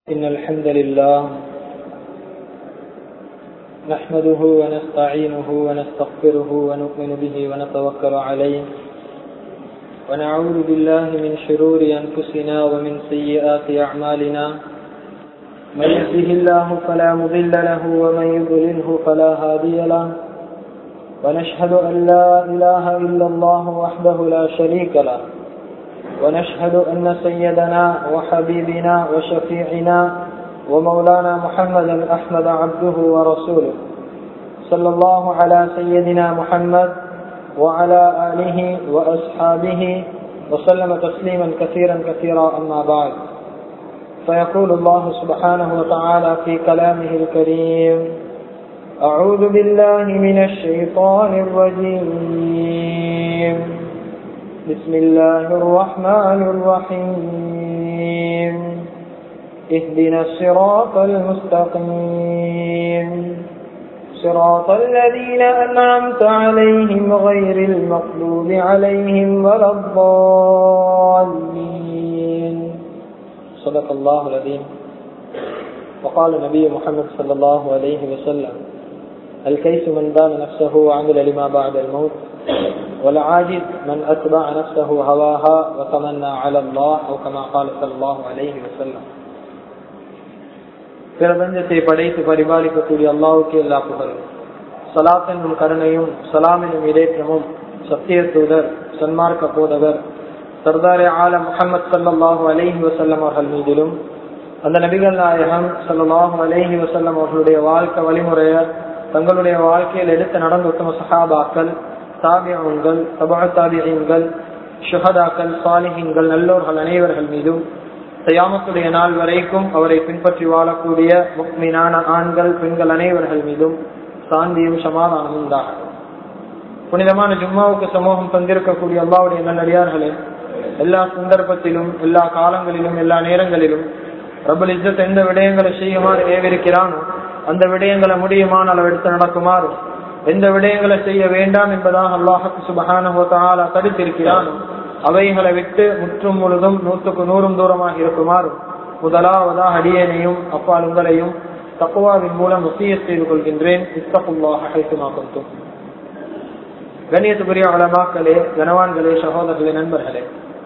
إن الحمد لله نحمده ونستعينه ونستغفره ونؤمن به ونتوكل عليه ونعوذ بالله من شرور أنفسنا ومن سيئات أعمالنا من يهده الله فلا مضل له ومن يضلله فلا هادي له ونشهد أن لا إله إلا الله وحده لا شريك له ونشهد أن سيدنا وحبيبنا وشفيعنا ومولانا محمدا أحمد عبده ورسوله صلى الله على سيدنا محمد وعلى آله وأصحابه وسلم تسليما كثيرا كثيرا أما بعد فيقول الله سبحانه وتعالى في كلامه الكريم أعوذ بالله من الشيطان الرجيم بسم الله الرحمن الرحيم اهدنا الصراط المستقيم صراط الذين أنعمت عليهم غير المغضوب عليهم ولا الضالين صدق الله العظيم وقال نبي محمد صلى الله عليه وسلم الكيس من دان نفسه وعمل لما بعد الموت والعاجز من أتبع نفسه هواها وتمنى على الله أو كما قال صلى الله عليه وسلم பிரபஞ்சத்தை படைத்து பரிபாலிக்கக்கூடிய அல்லாவுக்கு எல்லா புகழும் சலாத் என்னும் கருணையும் சலாம் என்னும் இடேற்றமும் சத்திய தூதர் சன்மார்க்க போதவர் சர்தாரே ஆலம் முகமது சல்லாஹூ அலஹி வசல்லம் அவர்கள் மீதிலும் அந்த நபிகள் நாயகம் சல்லாஹூ அலஹி வசல்லம் அவர்களுடைய வாழ்க்கை வழிமுறைய தங்களுடைய வாழ்க்கையில் எடுத்து நடந்த உத்தம சஹாபாக்கள் தாபியங்கள் தபா தாபியங்கள் ஷுஹதாக்கள் சாலிஹின்கள் நல்லோர்கள் அனைவர்கள் மீதும் தயாமத்துடைய நாள் வரைக்கும் அவரை பின்பற்றி வாழக்கூடிய முக்மீனான ஆண்கள் பெண்கள் அனைவர்கள் மீதும் சாந்தியும் சமாதானமும் உண்டாக புனிதமான ஜும்மாவுக்கு சமூகம் தந்திருக்கக்கூடிய அல்லாவுடைய நல்லடியார்களே எல்லா சந்தர்ப்பத்திலும் எல்லா காலங்களிலும் எல்லா நேரங்களிலும் ரபுல் இஜத் எந்த விடயங்களை செய்யுமாறு ஏவிருக்கிறானோ அந்த விடயங்களை முடியுமான அளவு எடுத்து நடக்குமாறும் எந்த விடயங்களை செய்ய வேண்டாம் என்பதாக அல்லாஹுக்கு சுபகான தடுத்திருக்கிறானோ அவைகளை விட்டு முற்றும் முழுதும் நூற்றுக்கு நூறும் தூரமாக இருக்குமாறும் முதலாவதாக அடியேனையும் அப்பால் உங்களையும் தக்குவாவின் மூலம் முக்கிய செய்து கொள்கின்றேன் இத்தகுல்லாக ஹைத்துமாக்கும் கண்ணியத்துக்குரிய அலமாக்களே கனவான்களே சகோதரர்களே நண்பர்களே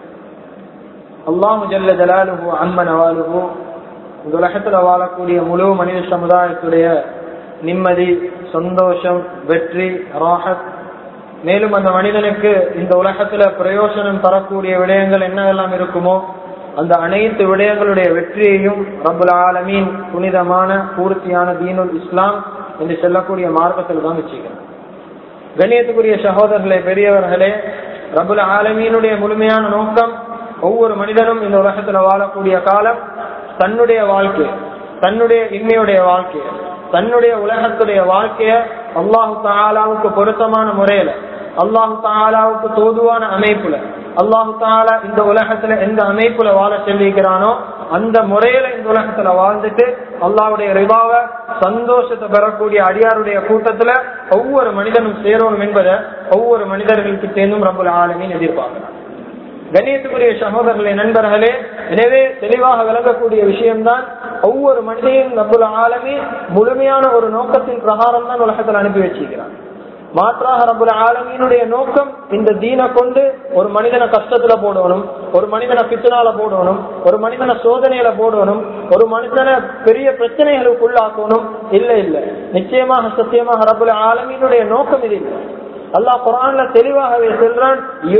அல்லாஹு ஜல்ல ஜலாலுஹு அம்மன் அவாலுஹு இந்த உலகத்துல வாழக்கூடிய முழு மனித சமுதாயத்துடைய நிம்மதி சந்தோஷம் வெற்றி ராஹத் மேலும் அந்த மனிதனுக்கு இந்த உலகத்துல பிரயோசனம் தரக்கூடிய விடயங்கள் என்னெல்லாம் இருக்குமோ அந்த அனைத்து விடயங்களுடைய வெற்றியையும் ரபுல் ஆலமீன் புனிதமான பூர்த்தியான தீனுல் இஸ்லாம் என்று சொல்லக்கூடிய மார்க்கத்தில் தான் வச்சுக்கிறேன் கண்ணியத்துக்குரிய சகோதரர்களே பெரியவர்களே ரபுல் ஆலமீனுடைய முழுமையான நோக்கம் ஒவ்வொரு மனிதனும் இந்த உலகத்துல வாழக்கூடிய காலம் தன்னுடைய வாழ்க்கை தன்னுடைய இன்மையுடைய வாழ்க்கைய தன்னுடைய உலகத்துடைய வாழ்க்கைய அல்லாஹு தாலாவுக்கு பொருத்தமான முறையில அல்லாஹு தாலாவுக்கு தோதுவான அமைப்புல அல்லாஹு தாலா இந்த உலகத்துல எந்த அமைப்புல வாழ சொல்லிக்கிறானோ அந்த முறையில இந்த உலகத்துல வாழ்ந்துட்டு அல்லாவுடைய ரிபாவ சந்தோஷத்தை பெறக்கூடிய அடியாருடைய கூட்டத்துல ஒவ்வொரு மனிதனும் சேரணும் என்பதை ஒவ்வொரு மனிதர்களுக்கு ரப்பல் ஆளுமையும் எதிர்பார்க்கிறான் கண்ணியத்துக்குரிய சகோதரர்களே நண்பர்களே எனவே தெளிவாக விளங்கக்கூடிய விஷயம்தான் ஒவ்வொரு மனிதையும் ரப்புல் ஆலமி முழுமையான ஒரு நோக்கத்தின் பிரகாரம் தான் உலகத்தில் அனுப்பி வச்சிருக்கிறான் மாற்றாக ரபுல் ஆலமீனுடைய நோக்கம் இந்த தீனை கொண்டு ஒரு மனிதனை கஷ்டத்துல போடணும் ஒரு மனிதனை பித்தனால போடணும் ஒரு மனிதனை சோதனையில போடணும் ஒரு மனிதனை பெரிய பிரச்சனைகளுக்கு உள்ளாக்கணும் இல்ல இல்ல நிச்சயமாக சத்தியமாக ரபுல் ஆலமீனுடைய நோக்கம் இது இல்லை அல்லாஹ் குரான்ல தெளிவாகவே சொல்றான்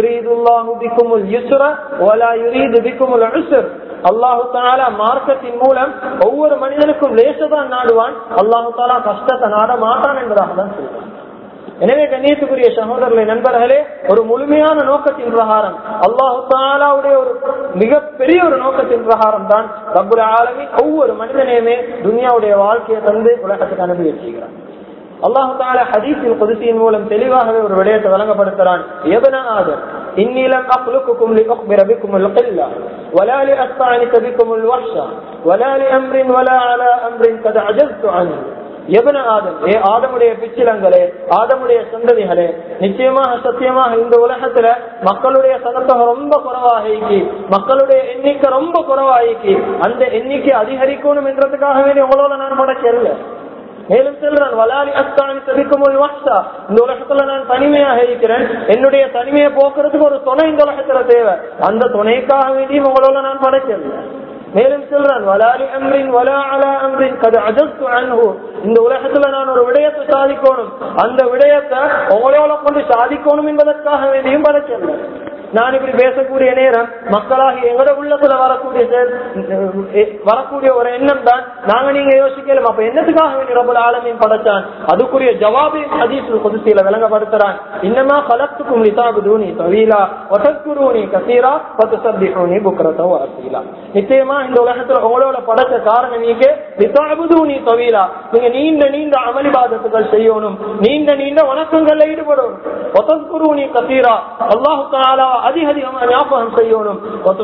அல்லாஹு தாலா மார்க்கத்தின் மூலம் ஒவ்வொரு மனிதனுக்கும் லேசதான் நாடுவான் அல்லாஹு தாலா கஷ்டத்தை நாட மாட்டான் என்பதாக தான் சொல்றான் எனவே கண்ணியத்துக்குரிய சகோதரர்களை நண்பர்களே ஒரு முழுமையான நோக்கத்தின் பிரகாரம் அல்லாஹு தாலாவுடைய ஒரு மிகப்பெரிய ஒரு நோக்கத்தின் பிரகாரம் தான் ரப்புல ஆலமி ஒவ்வொரு மனிதனையுமே துனியாவுடைய வாழ்க்கையை தந்து உலகத்துக்கு அனுப்பி வச்சுக்கிறான் அல்லாஹு தாலா ஹதீஸின் குதிசியின் மூலம் தெளிவாகவே ஒரு விடயத்தை வழங்கப்படுத்துறான் எவன ஆதர் إني لم أخلقكم لأخبر بكم القلة ولا لأستعنف بكم الوحشة ولا لأمر ولا على أمر قد عجزت عنه எவன ஆதம் ஏ ஆதமுடைய பிச்சிலங்களே ஆதமுடைய சந்ததிகளே நிச்சயமாக சத்தியமாக இந்த உலகத்துல மக்களுடைய சனத்தொகை ரொம்ப குறைவாகி மக்களுடைய எண்ணிக்கை ரொம்ப குறைவாகி அந்த எண்ணிக்கை அதிகரிக்கணும் என்றதுக்காக வேண்டிய உங்களோட நான் படைக்கல மேலும் செல்றான் வலாலி அஸ்தானி தவிக்கும் ஒரு வாஸ்தா இந்த உலகத்துல நான் தனிமையாக இருக்கிறேன் என்னுடைய தனிமையை போக்குறதுக்கு ஒரு துணை இந்த உலகத்துல தேவை அந்த துணைக்காக வேண்டியும் உங்களோட நான் படைக்கல மேலும் சொல்றான் வலாலி அம்ரின் வலா அலா அம்ரின் கது அஜஸ்து அன்ஹு இந்த உலகத்துல நான் ஒரு விடயத்தை சாதிக்கணும் அந்த விடயத்தை உங்களோட கொண்டு சாதிக்கணும் என்பதற்காக வேண்டியும் படைக்கல நான் இப்படி பேசக்கூடிய நேரம் மக்களாகி எங்கட உள்ளத்துல வரக்கூடிய வரக்கூடிய ஒரு எண்ணம் தான் நாங்க நீங்க யோசிக்கலாம் அப்ப என்னத்துக்காக வேண்டிய ரபுல் ஆலமின் படைச்சான் அதுக்குரிய ஜவாபி ஹதீஸ் குதிசியில விளங்கப்படுத்துறான் இன்னமா கலத்துக்கும் லிசாபுதூனி தவீலா ஒசக்குருனி கசீரா பத்து சப்திஹூனி புக்கரத்தோ அசீலா நிச்சயமா இந்த உலகத்துல உங்களோட படைச்ச காரணம் நீங்க லிசாபுதூனி தவீலா நீங்க நீண்ட நீண்ட அமளிபாதத்துகள் செய்யணும் நீண்ட நீண்ட வணக்கங்கள்ல ஈடுபடணும் ஒசக்குருனி கசீரா அல்லாஹு தாலா அதிக அதிகமா ஞாபகம் செய்யணும்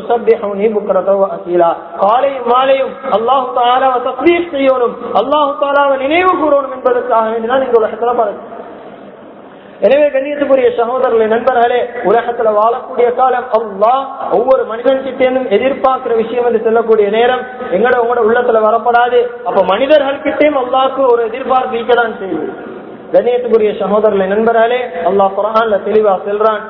காலையும் மாலையும் அல்லாஹு தாலாவை தஸ்மீர் செய்யணும் அல்லாஹு தாலாவை நினைவு கூறணும் என்பதற்காக வேண்டிதான் இந்த உலகத்துல பழகு எனவே கண்ணியத்துக்குரிய சகோதரர்களே நண்பர்களே உலகத்துல வாழக்கூடிய காலம் அல்லாஹ் ஒவ்வொரு மனிதன் கிட்டேனும் எதிர்பார்க்கிற விஷயம் என்று சொல்லக்கூடிய நேரம் எங்கட உங்களோட உள்ளத்துல வரப்படாது அப்ப மனிதர்கள் கிட்டேயும் அல்லாஹ்க்கு ஒரு எதிர்பார்ப்பு இருக்கதான் செய்யுது கண்ணியத்துக்குரிய சகோதரர்களை நண்பர்களே அல்லாஹ் குரான்ல தெளிவா செல்றான்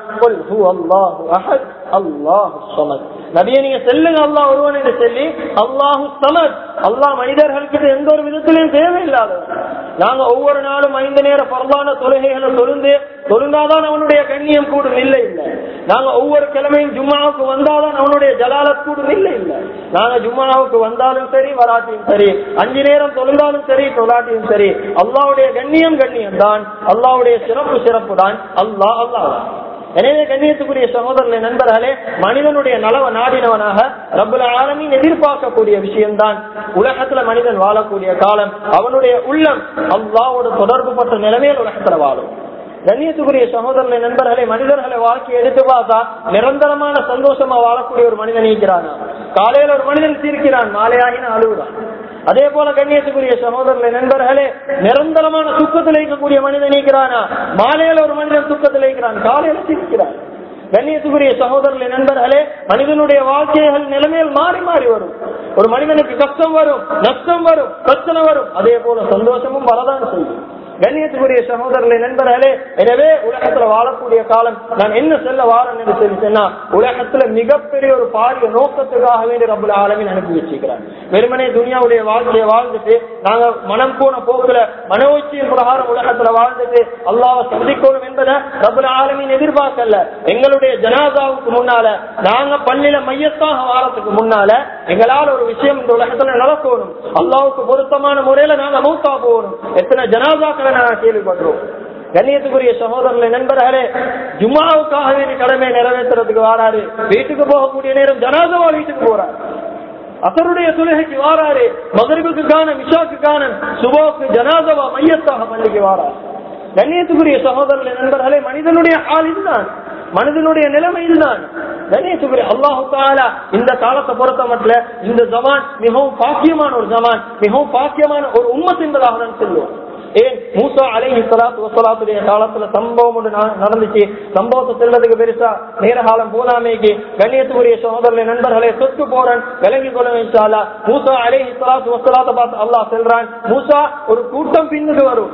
அல்லாஹு சமத் நபிய நீங்க செல்லுங்க அல்லாஹ் ஒருவன் என்று சொல்லி அல்லாஹு சமத் அல்லாஹ் மனிதர்களுக்கு எந்த ஒரு விதத்திலையும் தேவையில்லாதவன் நாங்க ஒவ்வொரு நாளும் ஐந்து நேர பரவான தொழுகைகளை தொழுந்து தொழுந்தாதான் அவனுடைய கண்ணியம் கூடும் இல்லை இல்லை நாங்க ஒவ்வொரு கிழமையும் ஜும்மாவுக்கு வந்தாதான் அவனுடைய ஜலாலத் கூடும் இல்லை இல்லை நாங்க ஜும்மாவுக்கு வந்தாலும் சரி வராட்டியும் சரி அஞ்சு நேரம் தொழுந்தாலும் சரி தொழாட்டியும் சரி அல்லாவுடைய கண்ணியம் கண்ணியம் தான் அல்லாவுடைய சிறப்பு சிறப்பு தான் அல்லாஹ் அல்லாஹ் எனவே கண்ணியத்துக்குரிய சகோதரர்களே நண்பர்களே மனிதனுடைய நலவ நாடினவனாக ரப்புல ஆலமின் எதிர்பார்க்கக்கூடிய விஷயம்தான் உலகத்துல மனிதன் வாழக்கூடிய காலம் அவனுடைய உள்ளம் அல்லாவோட தொடர்பு பட்ட நிலைமையில் உலகத்துல வாழும் கண்ணியத்துக்குரிய சகோதரர்களை நண்பர்களை மனிதர்களை வாழ்க்கை எடுத்து பார்த்தா நிரந்தரமான சந்தோஷமா வாழக்கூடிய ஒரு மனிதன் இருக்கிறானா காலையில ஒரு மனிதன் சிரிக்கிறான் மாலையாகின அழுகுதான் அதே போல கண்ணியத்துக்குரிய சகோதரர்களை நண்பர்களே நிரந்தரமான துக்கத்தில் இருக்கக்கூடிய மனிதன் இருக்கிறானா மாலையில ஒரு மனிதன் துக்கத்தில் இருக்கிறான் காலையில சிரிக்கிறான் கண்ணியத்துக்குரிய சகோதரர்களை நண்பர்களே மனிதனுடைய வாழ்க்கைகள் நிலைமையில் மாறி மாறி வரும் ஒரு மனிதனுக்கு கஷ்டம் வரும் நஷ்டம் வரும் பிரச்சனை வரும் அதே போல சந்தோஷமும் வரதான் செய்யும் கண்ணியத்துக்குரிய சகோதரர்களை நண்பர்களே எனவே உலகத்துல வாழக்கூடிய காலம் நான் என்ன செல்ல வாரன் என்று சொல்லி சொன்னா உலகத்துல மிகப்பெரிய ஒரு பாரிய நோக்கத்துக்காக வேண்டி ரபுல் ஆலமின் அனுப்பி வச்சுக்கிறார் வெறுமனே துனியாவுடைய வாழ்க்கையை வாழ்ந்துட்டு நாங்க மனம் போன போக்குல மனோச்சியின் பிரகாரம் உலகத்துல வாழ்ந்துட்டு அல்லாவை சந்திக்கணும் என்பதை ரபுல் ஆலமின் எதிர்பார்க்கல எங்களுடைய ஜனாதாவுக்கு முன்னால நாங்க பள்ளியில மையத்தாக வாரத்துக்கு முன்னால எங்களால் ஒரு விஷயம் இந்த உலகத்துல நடக்கணும் அல்லாவுக்கு பொருத்தமான முறையில நாங்க மூத்தா போகணும் எத்தனை ஜனாதாக்களை நாங்க கேள்விப்படுறோம் கண்ணியத்துக்குரிய சகோதரர்களை நண்பர்களே ஜும்மாவுக்காக வேண்டிய கடமை நிறைவேற்றுறதுக்கு வாராரு வீட்டுக்கு போகக்கூடிய நேரம் ஜனாதவா வீட்டுக்கு போறாரு அசருடைய தொழுகைக்கு வாராரு மகரிபுக்கு காணும் இஷாக்கு காணும் சுபாவுக்கு ஜனாதவா மையத்தாக பள்ளிக்கு வாராரு கண்ணியத்துக்குரிய சகோதரர்களை நண்பர்களே மனிதனுடைய ஆள் இதுதான் மனிதனுடைய நிலைமை இதுதான் கணேசுக்குரிய அல்லாஹு தாலா இந்த காலத்தை பொறுத்த மட்டும் இந்த ஜமான் மிகவும் பாக்கியமான ஒரு ஜமான் மிகவும் பாக்கியமான ஒரு உம்மத் என்பதாக தான் சொல்லுவோம் ஏன் மூசா அலைஹி சலாத்து வசலாத்துடைய காலத்துல சம்பவம் ஒன்று நடந்துச்சு சம்பவத்தை செல்வதற்கு பெருசா நேர காலம் போதாமைக்கு கண்ணியத்துக்குரிய சகோதரர்களை நண்பர்களை சொத்து போறேன் விளங்கி கொள்ள வைச்சாலா மூசா அலைஹி சலாத்து வசலாத்தை பார்த்து அல்லாஹ் செல்றான் மூசா ஒரு கூட்டம் பின்னுக்கு வரும்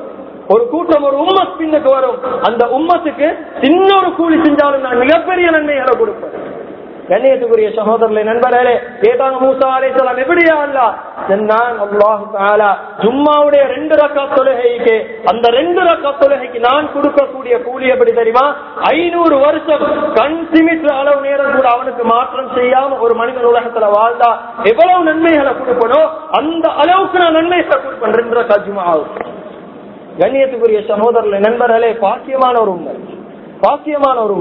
ஒரு கூட்டம் ஒரு உம்மத் பின்னுக்கு வரும் அந்த உம்மத்துக்கு சின்ன ஒரு கூலி செஞ்சாலும் நான் மிகப்பெரிய நன்மைகளை கொடுப்பேன் கண்ணியத்துக்குரிய சகோதரர்களை நண்பர்களே கேட்டாங்க மூசா அலைசலாம் எப்படியா அல்லா சொன்னான் அல்லாஹு தாலா ஜும்மாவுடைய ரெண்டு ரக்கா தொழுகைக்கு அந்த ரெண்டு ரக்கா தொழுகைக்கு நான் கொடுக்கக்கூடிய கூலி எப்படி தெரியுமா ஐநூறு வருஷம் கண் சிமிட்டு அளவு நேரம் கூட அவனுக்கு மாற்றம் செய்யாம ஒரு மனிதன் உலகத்துல வாழ்ந்தா எவ்வளவு நன்மைகளை கொடுப்பனோ அந்த அளவுக்கு நான் நன்மைகளை கொடுப்பேன் ரெண்டு ரக்கா ஜும்மாவுக்கு கண்ணியத்துக்குரிய சகோதரர்களே நண்பர்களே பாக்கியமான ஒரு உண்மை பாக்கியமான ஒரு உண்மை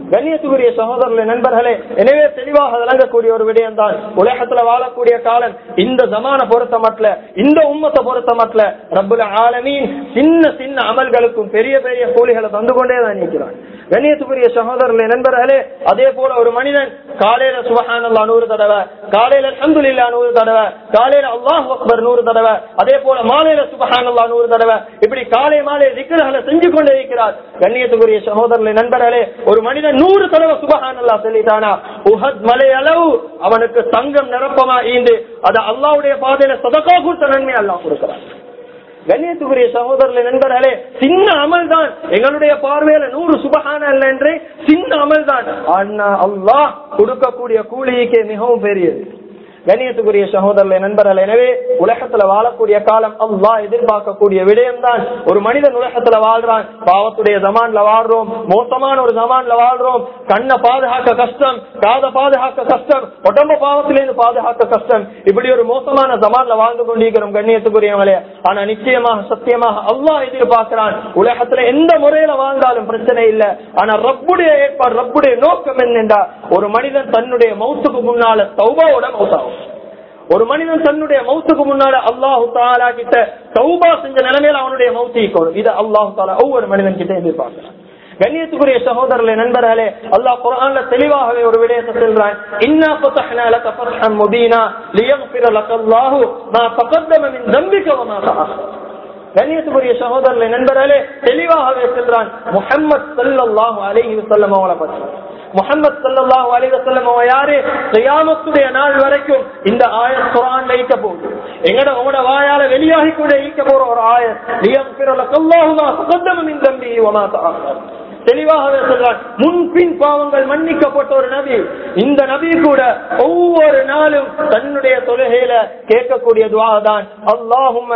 கண்ணியத்துக்குரிய சகோதரர்களே நண்பர்களே எனவே தெளிவாக விளங்கக்கூடிய ஒரு விடயம் தான் உலகத்துல வாழக்கூடிய காலம் இந்த ஜமான பொறுத்த மட்டும் இந்த உம்மத்தை பொறுத்த மட்டும் ரப்புல ஆலமீன் சின்ன சின்ன அமல்களுக்கும் பெரிய பெரிய கூலிகளை தந்து கொண்டே தான் நிற்கிறான் கண்ணியத்துக்குரிய சகோதரர்களே நண்பர்களே அதே போல ஒரு மனிதன் காலையில சுபஹானல்லா நூறு தடவை காலையில அல்ஹம்துலில்லாஹ் நூறு தடவை காலையில அல்லாஹ் அக்பர் நூறு தடவை அதே போல மாலையில சுபஹானல்லா நூறு தடவை இப்படி காலை மாலை திக்கர்களை செஞ்சு கொண்டே இருக்கிறார் கண்ணியத்துக்குரிய சகோதரர்களே நண்பர்களே ஒரு மனிதன் நூறு தடவை சுபஹானல்லா சொல்லிட்டானா உஹத் மலை அளவு அவனுக்கு தங்கம் நிரப்பமா ஈந்து அது அல்லாவுடைய பாதையில சதக்கா கொடுத்த நன்மை அல்லாஹ் கொடுக்கிறான் கண்ணியத்துக்குரிய சகோதரர்களே நண்பர்களே சின்ன அமல் தான் எங்களுடைய பார்வையில நூறு சுபகான அல்ல என்று சின்ன அமல் தான் ஆனா அல்லாஹ் கொடுக்கக்கூடிய கூலிக்கு மிகவும் பெரியது கண்ணியத்துக்குரிய சகோதரர்களே நண்பர்கள் எனவே உலகத்துல வாழக்கூடிய காலம் அல்லாஹ் எதிர்பார்க்கக்கூடிய விடயம் தான் ஒரு மனிதன் உலகத்துல வாழ்றான் பாவத்துடைய ஜமான்ல வாழ்றோம் மோசமான ஒரு ஜமான்ல வாழ்றோம் கண்ணை பாதுகாக்க கஷ்டம் காதை பாதுகாக்க கஷ்டம் உடம்பு பாவத்திலிருந்து பாதுகாக்க கஷ்டம் இப்படி ஒரு மோசமான ஜமான்ல வாழ்ந்து கொண்டிருக்கிறோம் கண்ணியத்துக்குரியவங்களே ஆனா நிச்சயமாக சத்தியமாக அல்லாஹ் எதிர்பார்க்கிறான் உலகத்துல எந்த முறையில வாழ்ந்தாலும் பிரச்சனை இல்லை ஆனா ரப்புடைய ஏற்பாடு ரப்புடைய நோக்கம் என்னென்றா ஒரு மனிதன் தன்னுடைய மௌத்துக்கு முன்னால தௌபாவோட மௌத்தாகும் ஒரு மனிதன் தன்னுடைய மௌத்துக்கு முன்னால அல்லாஹு தாலா கிட்ட தௌபா செஞ்ச நிலைமையில அவனுடைய மௌத்து ஈக்கணும் இது அல்லாஹு தாலா ஒவ்வொரு மனிதன் கிட்ட எதிர்பார்க்கிறான் கண்ணியத்துக்குரிய சகோதரர்களே நண்பர்களே அல்லாஹ் குர்ஆன்ல தெளிவாகவே ஒரு விடயத்தை சொல்றான் இன்னா ஃபதஹ்னா லக ஃபத்ஹன் முபீனா லியக்ஃபிர லக்கல்லாஹு மா தகத்தம மின் தம்பிக வ மா தஅخر கண்ணியத்துக்குரிய சகோதரர்களே நண்பர்களே தெளிவாகவே சொல்றான் முஹம்மத் ஸல்லல்லாஹு அலைஹி வஸல்லம் அவங்களை பற்றி முகமது சல்லாஹூ அலிவசல்லம் யாரு செய்யாமத்துடைய நாள் வரைக்கும் இந்த ஆயத் குரான் ஈக்க போகுது எங்கட உங்களோட வாயால வெளியாகி கூட ஈக்க போற ஒரு ஆயத் லியம் பிறலக்கல்லாஹுமா சுகந்தமின் தம்பி ஒமா தாக்கர் தெளிவாகவே சொல்றான் முன்பின் பாவங்கள் மன்னிக்கப்பட்ட ஒரு நபி இந்த நபி கூட ஒவ்வொரு நாளும் தன்னுடைய தொழுகையில கேட்கக்கூடிய துவா தான் அல்லாஹும்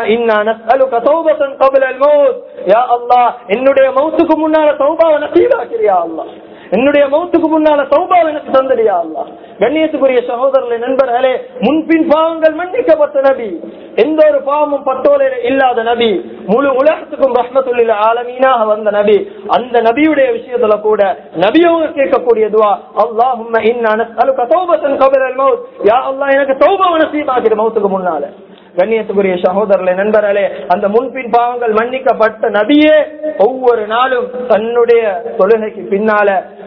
தௌபத்தன் கபில் அல் மௌத் யா அல்லாஹ் என்னுடைய மௌத்துக்கு முன்னால தௌபாவை நசீபாக்கிறியா அல்லாஹ் என்னுடைய மௌத்துக்கு முன்னால சௌபா எனக்கு தந்தடியா அல்லா கண்ணியத்துக்குரிய சகோதரர்களே நண்பர்களே முன்பின் பாவங்கள் மன்னிக்கப்பட்ட நபி எந்த ஒரு பாவமும் பட்டோலையில இல்லாத நபி முழு உலகத்துக்கும் ரஹ்மத்துள்ள ஆலமீனாக வந்த நபி அந்த நபியுடைய விஷயத்துல கூட நபியவங்க கேட்கக்கூடிய துவா அல்லாஹும் யா அல்லாஹ் எனக்கு சௌபாவை நசீபாக்கிற மௌத்துக்கு முன்னால கண்ணியத்துக்குரிய சகோதரர்களே நண்பர்களே அந்த முன்பின் பாவங்கள் மன்னிக்கப்பட்ட நபியே ஒவ்வொரு நாளும் தன்னுடைய தொழுகைக்கு பின்னால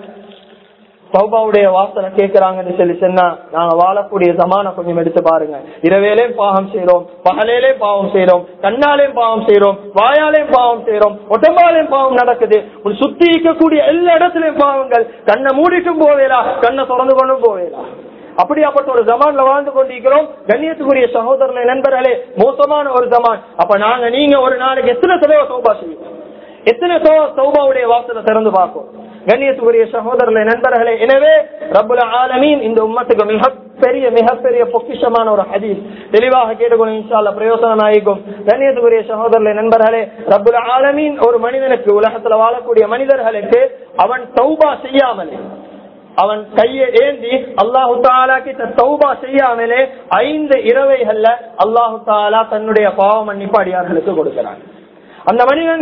சௌபாவுடைய வாசனை கேட்கிறாங்கன்னு சொல்லி சொன்னா நாங்க வாழக்கூடிய சமான கொஞ்சம் எடுத்து பாருங்க இரவேலே பாவம் செய்யறோம் பகலேலே பாவம் செய்யறோம் கண்ணாலேயும் பாவம் செய்யறோம் வாயாலேயும் பாவம் செய்யறோம் ஒட்டம்பாலையும் பாவம் நடக்குது உன் சுத்தி இருக்கக்கூடிய எல்லா இடத்துலயும் பாவங்கள் கண்ணை மூடிட்டும் போவேலா கண்ணை திறந்து கொண்டும் போவேலா அப்படியாப்பட்ட ஒரு ஜமான்ல வாழ்ந்து கொண்டிருக்கிறோம் கண்ணியத்துக்குரிய சகோதரர்களே நண்பர்களே மோசமான ஒரு ஜமான் அப்ப நாங்க நீங்க ஒரு நாளைக்கு எத்தனை தடவை சௌபா செய்வோம் எத்தனை சௌபாவுடைய வாசலை திறந்து பார்க்கும் கண்ணியத்துக்குரிய சகோதரர்களே நண்பர்களே எனவே ரப்புல ஆலமீன் இந்த உம்மத்துக்கு மிக பெரிய மிகப்பெரிய பொக்கிஷமான ஒரு ஹதீஸ் தெளிவாக கேட்டுக்கொள்ளும் இன்ஷால்ல பிரயோசனம் ஆகிக்கும் கண்ணியத்துக்குரிய சகோதரர்களே நண்பர்களே ரப்புல ஆலமீன் ஒரு மனிதனுக்கு உலகத்துல வாழக்கூடிய மனிதர்களுக்கு அவன் சௌபா செய்யாமலே அவன் கையை ஏந்தி அல்லாஹு தாலா கிட்ட தௌபா செய்யாமலே ஐந்து இரவைகள்ல அல்லாஹு தாலா தன்னுடைய பாவ மன்னிப்பு அடியார்களுக்கு கொடுக்கிறான் அந்த மனிதன்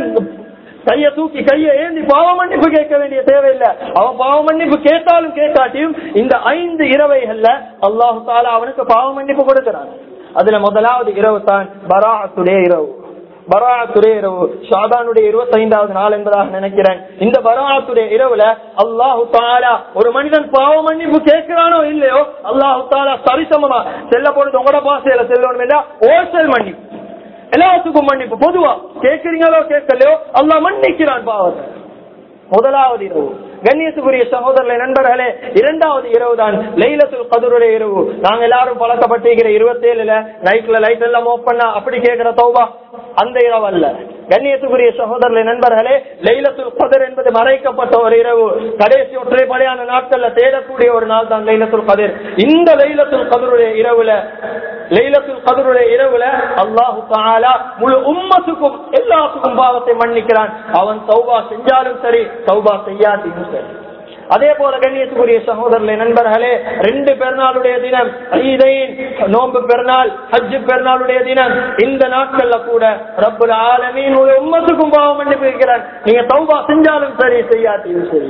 கைய தூக்கி கைய ஏந்தி பாவ மன்னிப்பு கேட்க வேண்டிய தேவையில்லை அவன் பாவ மன்னிப்பு கேட்டாலும் கேட்காட்டியும் இந்த ஐந்து இரவைகள்ல அல்லாஹு தாலா அவனுக்கு பாவ மன்னிப்பு கொடுக்கிறான் அதுல முதலாவது இரவு தான் பராத்துடைய இரவு பராத்துடைய இரவு ஷாபானுடைய இருபத்தி ஐந்தாவது நாள் என்பதாக நினைக்கிறேன் இந்த பராத்துடைய இரவுல அல்லாஹு தாலா ஒரு மனிதன் பாவ மன்னிப்பு கேட்கிறானோ இல்லையோ அல்லாஹு தாலா சரிசமமா செல்ல பொழுது உங்களோட பாசையில செல்லணும் இல்லையா ஓசல் மன்னிப்பு எல்லாத்துக்கும் மன்னிப்பு பொதுவா கேட்கிறீங்களோ கேட்கலையோ அல்லா மன்னிக்கிறான் பாவத்தை முதலாவது இரவு கண்ணியத்துக்குரிய சகோதரர்களே நண்பர்களே இரண்டாவது இரவு தான் லைலத்துல் கதருடைய இரவு நாங்க எல்லாரும் பழக்கப்பட்டிருக்கிற இருபத்தி ஏழுல நைட்ல லைட் எல்லாம் ஓப் பண்ணா அப்படி கேட்கிற தௌபா அந்த இரவு அல்ல கண்ணியத்துக்குரிய சகோதரர்களே நண்பர்களே லைலத்துல் கதர் என்பது மறைக்கப்பட்ட ஒரு இரவு கடைசி ஒற்றைப்படையான நாட்கள்ல தேடக்கூடிய ஒரு நாள் தான் லைலத்துல் கதிர் இந்த லைலத்துல் கதருடைய இரவுல லைலத்துல் கதருடைய இரவுல அல்லாஹு தாலா முழு உம்மத்துக்கும் எல்லாத்துக்கும் பாவத்தை மன்னிக்கிறான் அவன் சௌபா செஞ்சாலும் சரி சௌபா செய்யாட்டியும் சரி அதே போல கண்ணியத்துக்குரிய சகோதரர்களே நண்பர்களே ரெண்டு பெருநாளுடைய தினம் ஈதைன் நோன்பு பெருநாள் ஹஜ்ஜு பெருநாளுடைய தினம் இந்த நாட்கள்ல கூட ரப்புல ஆலமீன் உம்மத்துக்கும் பாவம் மன்னிப்பு வைக்கிறான் நீங்க சௌபா செஞ்சாலும் சரி செய்யாட்டியும் சரி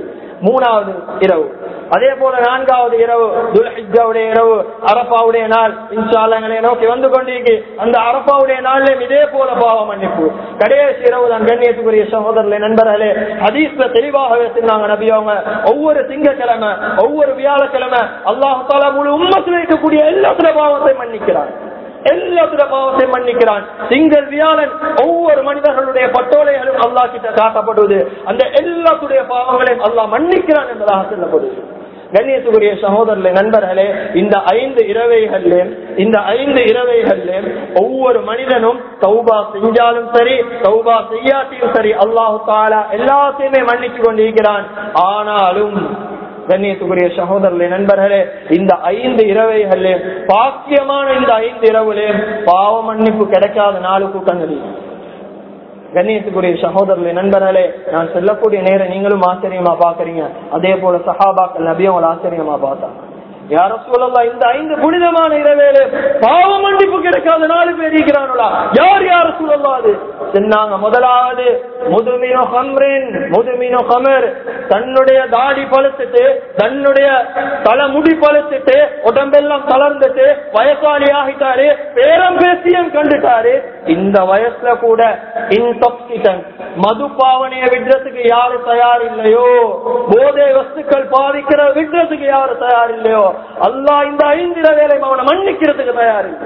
மூணாவது இரவு அதே போல நான்காவது இரவு துல்ஹிஜாவுடைய இரவு அரப்பாவுடைய நாள் இன்ஷால்லங்களை நோக்கி வந்து கொண்டிருக்கு அந்த அரப்பாவுடைய நாளிலும் இதே போல பாவ மன்னிப்பு கடைசி இரவு தான் கண்ணியத்துக்குரிய சகோதரர்களே நண்பர்களே ஹதீஸ்ல தெளிவாகவே சொன்னாங்க நபி அவங்க ஒவ்வொரு திங்கக்கிழமை ஒவ்வொரு வியாழக்கிழமை அல்லாஹு தாலா முழு உம்மத்தில் இருக்கக்கூடிய எல்லாத்துல பாவத்தை மன்னிக்கிறார் எல்லாத்துடைய பாவத்தை மன்னிக்கிறான் திங்கள் வியாழன் ஒவ்வொரு மனிதர்களுடைய பட்டோலைகளும் அல்லாஹ் கிட்ட காட்டப்படுவது அந்த எல்லாத்துடைய பாவங்களையும் அல்லாஹ் மன்னிக்கிறான் என்பதாக சொல்லப்படுது கண்ணியத்துக்குரிய சகோதரர்களே நண்பர்களே இந்த ஐந்து இரவைகள்ல இந்த ஐந்து இரவைகள்ல ஒவ்வொரு மனிதனும் தௌபா செஞ்சாலும் சரி தௌபா செய்யாட்டியும் சரி அல்லாஹு தாலா எல்லாத்தையுமே மன்னிச்சு கொண்டிருக்கிறான் ஆனாலும் கண்ணியத்துக்குரிய சகோதரர்களே நண்பர்களே இந்த ஐந்து இரவைகளே பாக்கியமான இந்த ஐந்து இரவுலே பாவ மன்னிப்பு கிடைக்காத நாலு கூட்டங்களில் கண்ணியத்துக்குரிய சகோதரர்களே நண்பர்களே நான் சொல்லக்கூடிய நேரம் நீங்களும் ஆச்சரியமா பாக்குறீங்க அதே போல சஹாபாக்கள் நபியும் அவங்களை ஆச்சரியமா பார்த்தாங்க யார சொல்லலாம் இந்த ஐந்து புனிதமான இரவேல பாவ மன்னிப்பு கிடைக்காத நாலு பேர் இருக்கிறாங்களா யார் யார சொல்லலாம் அது சொன்னாங்க முதலாவது முதுமினோ ஹம்ரின் முதுமினோ ஹமர் தன்னுடைய தாடி பழுத்துட்டு தன்னுடைய தலைமுடி பழுத்துட்டு உடம்பெல்லாம் தளர்ந்துட்டு வயசாளி ஆகிட்டாரு பேரம் பேசியம் கண்டுட்டாரு இந்த வயசுல கூட இன்டாக்சிகன் மது பாவனைய விடுறதுக்கு யாரு தயார் இல்லையோ போதை வஸ்துக்கள் பாதிக்கிற விடுறதுக்கு யாரு தயார் இல்லையோ அல்லாஹ் இந்த ஐந்திர வேலை அவனை மன்னிக்கிறதுக்கு தயார் இல்லை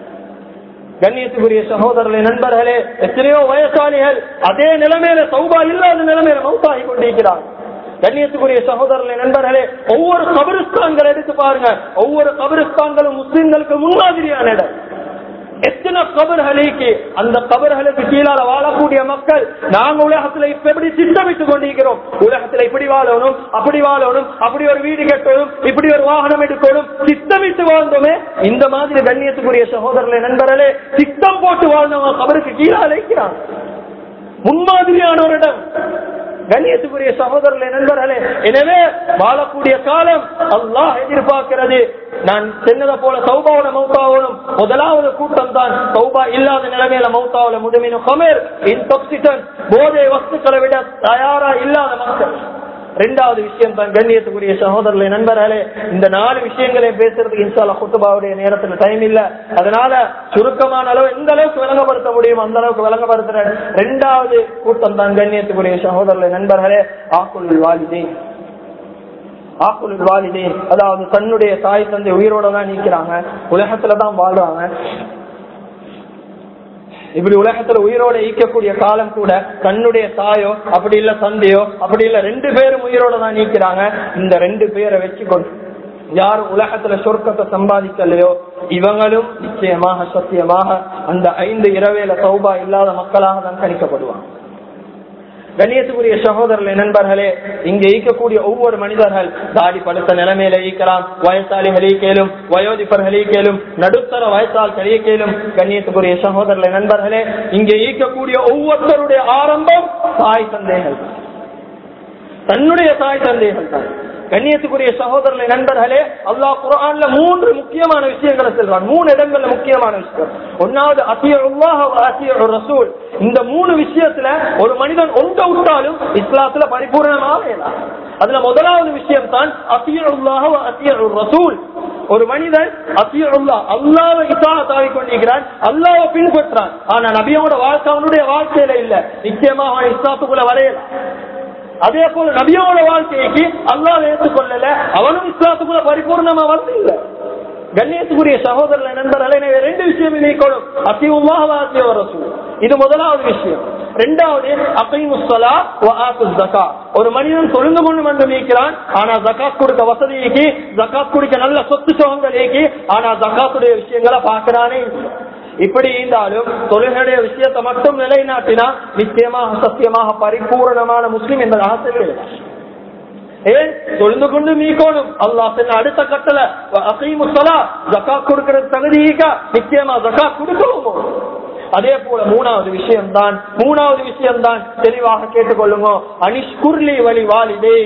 கண்ணியத்துக்குரிய சகோதரர்களே நண்பர்களே எத்தனையோ வயசாளிகள் அதே நிலைமையில சௌபா இல்லாத நிலைமையில மௌத்தாகி கொண்டிருக்கிறார் கண்ணியத்துக்குரிய சகோதரர்களே நண்பர்களே ஒவ்வொரு கபிரிஸ்தான்கள் எடுத்து பாருங்க ஒவ்வொரு கபிரிஸ்தான்களும் முஸ்லிம்களுக்கு முன்மாதிரியான இடம் எத்தனை கபர்களுக்கு அந்த கபர்களுக்கு கீழால வாழக்கூடிய மக்கள் நாங்க உலகத்துல இப்ப எப்படி திட்டமிட்டுக் கொண்டிருக்கிறோம் உலகத்துல இப்படி வாழணும் அப்படி வாழணும் அப்படி ஒரு வீடு கட்டணும் இப்படி ஒரு வாகனம் எடுக்கணும் திட்டமிட்டு வாழ்ந்தோமே இந்த மாதிரி கண்ணியத்துக்குரிய சகோதரர்களே நண்பர்களே திட்டம் போட்டு வாழ்ந்தவங்க கபருக்கு கீழால இருக்கிறாங்க முன்மாதிரியான ஒரு இடம் கண்ணியத்துக்குரிய சகோதரர்களே நண்பர்களே எனவே வாழக்கூடிய காலம் அல்லாஹ் எதிர்பார்க்கிறது நான் சென்னதை போல சௌபாவோட மௌத்தாவணும் முதலாவது கூட்டம் தான் சௌபா இல்லாத நிலைமையில மௌத்தாவில முதுமினும் கமேர் இன்டாக்சிகன் போதை வஸ்துக்களை விட தயாரா இல்லாத மக்கள் ரெண்டாவது விஷயம் தான் கண்ணியத்துக்குரிய சகோதரர்களே நண்பர்களே இந்த நாலு விஷயங்களை பேசுறதுக்கு இன்சாலா குத்துபாவுடைய நேரத்துல டைம் இல்ல அதனால சுருக்கமான அளவு எந்த அளவுக்கு விளங்கப்படுத்த முடியும் அந்த அளவுக்கு விளங்கப்படுத்துற ரெண்டாவது கூட்டம் தான் கண்ணியத்துக்குரிய சகோதரர்களே நண்பர்களே ஆக்குள் வாலிதே ஆக்குள் வாலிதே அதாவது தன்னுடைய தாய் தந்தை உயிரோட தான் நிக்கிறாங்க உலகத்துலதான் வாழ்றாங்க இப்படி உலகத்துல உயிரோட ஈக்கக்கூடிய காலம் கூட தன்னுடைய தாயோ அப்படி இல்ல தந்தையோ அப்படி இல்ல ரெண்டு பேரும் உயிரோட தான் நீக்கிறாங்க இந்த ரெண்டு பேரை வச்சுக்கொண்டு யார் உலகத்துல சொர்க்கத்தை சம்பாதிக்கலையோ இவங்களும் நிச்சயமாக சத்தியமாக அந்த ஐந்து இரவேல சௌபா இல்லாத மக்களாக தான் கணிக்கப்படுவாங்க கண்ணியத்துக்குரிய சகோதரர்களே நண்பர்களே இங்க ஈக்கக்கூடிய ஒவ்வொரு மனிதர்கள் தாடி படுத்த நிலைமையில ஈக்கலாம் வயசாளிகள் ஈக்கலும் வயோதிபர்கள் ஈக்கலும் நடுத்தர வயசாள்கள் ஈக்கலும் கண்ணியத்துக்குரிய சகோதரர்களே நண்பர்களே இங்க ஈக்கக்கூடிய ஒவ்வொருத்தருடைய ஆரம்பம் தாய் தந்தைகள் தன்னுடைய தாய் தந்தைகள் தான் கண்ணியத்துக்குரிய சகோதரர்களே நண்பர்களே அல்லாஹ் குரான்ல மூன்று முக்கியமான விஷயங்களை சொல்றான் மூணு இடங்கள்ல முக்கியமான விஷயம் ஒன்னாவது அசியுல்லாஹ் அசிய ரசூல் இந்த மூணு விஷயத்துல ஒரு மனிதன் ஒன்ற விட்டாலும் இஸ்லாத்துல பரிபூர்ணமாக அதுல முதலாவது விஷயம் தான் அசியுல்லாஹ் அசிய ரசூல் ஒரு மனிதன் அசியுல்லா அல்லாவை இசாத்தாவி கொண்டிருக்கிறான் அல்லாவை பின்பற்றான் ஆனா நபியோட வாழ்க்கை அவனுடைய வாழ்க்கையில இல்ல நிச்சயமாக அவன் இஸ்லாத்துக்குள்ள வரையலாம் அதே போல நபியோட வாழ்க்கைக்கு அல்லாஹ் ஏற்றுக்கொள்ளல அவனும் இஸ்லாத்துக்குள்ள பரிபூர்ணமா வந்து இல்ல கண்ணியத்துக்குரிய சகோதரர்கள் நண்பர்கள் எனவே ரெண்டு விஷயம் நீக்கணும் அசிவுமாக இது முதலாவது விஷயம் ரெண்டாவது அசைமுசலா ஜக்கா ஒரு மனிதன் தொழுந்து கொண்டு வந்து நீக்கிறான் ஆனா ஜக்காத் கொடுக்க வசதிக்கு ஜக்காத் கொடுக்க நல்ல சொத்து சுகங்களுக்கு ஆனா ஜக்காத்துடைய விஷயங்களை பாக்குறானே இப்படி இருந்தாலும் தொழிலுடைய விஷயத்தை மட்டும் நிலைநாட்டினா நிச்சயமாக சத்தியமாக பரிபூர்ணமான முஸ்லிம் என்பதாக தெரிகிறது ஏன் தொழுந்து கொண்டு மீக்கோணும் அல்லாஹ் சொன்ன அடுத்த கட்டளை அசைமுசலா ஜக்காத் கொடுக்கிறது தகுதிக்கா நிச்சயமா ஜக்காத் கொடுக்கவும் அதே போல மூணாவது விஷயம் தான் மூணாவது விஷயம் தான் தெளிவாக கேட்டுக்கொள்ளுங்க அனிஷ்குர்லி வழி வாலிதே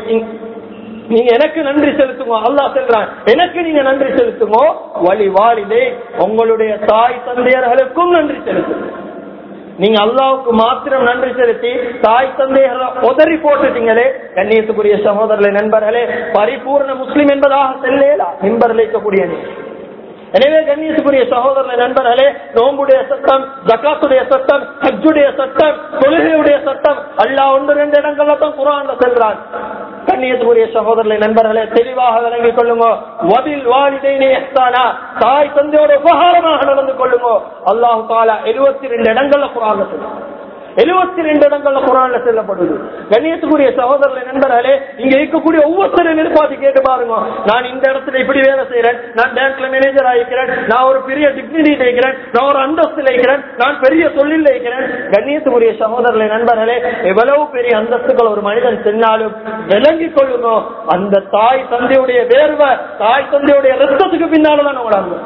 நீங்க எனக்கு நன்றி செலுத்துங்க அல்லாஹ் சொல்றான் எனக்கு நீங்க நன்றி செலுத்துங்க வழி வாலிதே உங்களுடைய தாய் தந்தையர்களுக்கும் நன்றி செலுத்துங்க நீங்க அல்லாவுக்கு மாத்திரம் நன்றி செலுத்தி தாய் தந்தைகளை உதறி போட்டுட்டீங்களே கண்ணியத்துக்குரிய சகோதரர்களே நண்பர்களே பரிபூர்ண முஸ்லிம் என்பதாக செல்லேலா மின்பர் இருக்கக்கூடிய நீ எனவே கண்ணியத்துக்குரிய சகோதரர்களே நண்பர்களே நோம்புடைய சட்டம் ஜக்காத்துடைய சட்டம் ஹஜ்ஜுடைய சட்டம் தொழுகையுடைய சட்டம் அல்லாஹ் ஒன்று ரெண்டு இடங்கள்ல தான் குரான்ல செல்றான் கண்ணியத்துக்குரிய சகோதரர்களை நண்பர்களே தெளிவாக விளங்கிக் கொள்ளுங்க வதில் வாலிதைனே எஹ்சானா தாய் தந்தையோட உபகாரமாக நடந்து கொள்ளுங்க அல்லாஹு தாலா எழுபத்தி ரெண்டு இடங்கள்ல குரான்ல சொல்லுங்க எழுபத்தி ரெண்டு இடங்கள்ல குரான்ல செல்லப்படுது கண்ணியத்துக்குரிய சகோதரர்களை நண்பர்களே இங்க இருக்கக்கூடிய ஒவ்வொருத்தரும் நிர்பாதி கேட்டு பாருங்க நான் இந்த இடத்துல இப்படி வேலை செய்யறேன் நான் பேங்க்ல மேனேஜர் ஆகிக்கிறேன் நான் ஒரு பெரிய டிக்னிட்டி இருக்கிறேன் நான் ஒரு அந்தஸ்துல இருக்கிறேன் நான் பெரிய தொழில் இருக்கிறேன் கண்ணியத்துக்குரிய சகோதரர்களை நண்பர்களே எவ்வளவு பெரிய அந்தஸ்துகள் ஒரு மனிதன் சென்னாலும் விளங்கிக் கொள்ளுங்க அந்த தாய் தந்தையுடைய வேர்வை தாய் தந்தையுடைய ரத்தத்துக்கு பின்னால்தான் உங்களாங்க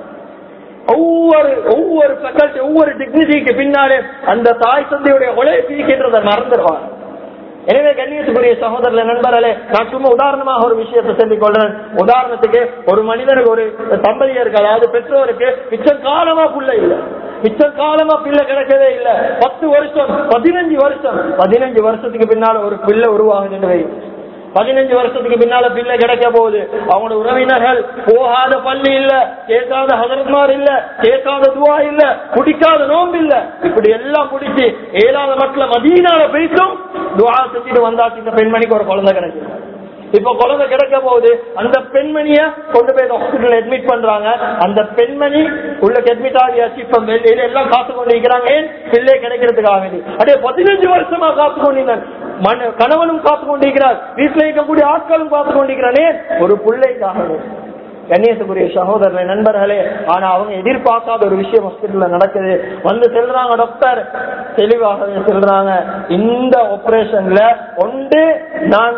ஒவ்வொரு ஒவ்வொரு ஃபேக்கல்டி ஒவ்வொரு டிக்னிட்டிக்கு பின்னாலே அந்த தாய் தந்தையுடைய உழைப்பிக்கின்றதை மறந்துடுவார் எனவே கண்ணியத்துக்குரிய சகோதரர்களே நண்பர்களே நான் சும்மா உதாரணமாக ஒரு விஷயத்தை சொல்லிக் கொள்றேன் உதாரணத்துக்கு ஒரு மனிதனுக்கு ஒரு தம்பதியருக்கு அதாவது பெற்றோருக்கு மிச்சம் காலமா புள்ள இல்ல மிச்சம் காலமா பிள்ளை கிடைக்கவே இல்ல பத்து வருஷம் பதினஞ்சு வருஷம் பதினஞ்சு வருஷத்துக்கு பின்னால ஒரு பிள்ளை உருவாகுதுன்னு வை பதினஞ்சு வருஷத்துக்கு பின்னால பிள்ளை கிடைக்க போகுது அவங்களோட உறவினர்கள் போகாத பள்ளி இல்ல கேட்காத ஹதரத்மார் இல்ல கேட்காத துவா இல்ல குடிக்காத நோம்பு இல்ல இப்படி எல்லாம் குடிச்சு ஏழாத மக்கள் மதீனால போயிட்டும் துவா செஞ்சுட்டு வந்தாச்சு இந்த பெண்மணிக்கு ஒரு குழந்தை கிடைக்கும் இப்ப குழந்தை கிடைக்க போகுது அந்த பெண்மணிய கொண்டு போய் ஹாஸ்பிட்டல் அட்மிட் பண்றாங்க அந்த பெண்மணி உள்ள அட்மிட் ஆகியாச்சு இப்ப வெளியில எல்லாம் காத்து கொண்டு இருக்கிறாங்க ஏன் பிள்ளை கிடைக்கிறதுக்காக வேண்டி அதே பதினஞ்சு வருஷமா காத்து கொண்டிருந்தார் மன கணவனும் காத்து கொண்டிருக்கிறார் வீட்டுல இருக்கக்கூடிய ஆட்களும் காத்து கொண்டிருக்கிறானே ஒரு பிள்ளைக்காக கண்ணியத்துக்குரிய சகோதரர்களே நண்பர்களே ஆனா அவங்க எதிர்பார்க்காத ஒரு விஷயம் ஹாஸ்பிட்டல்ல நடக்குது வந்து செல்றாங்க டாக்டர் தெளிவாகவே சொல்றாங்க இந்த ஆபரேஷன்ல ஒன்று நான்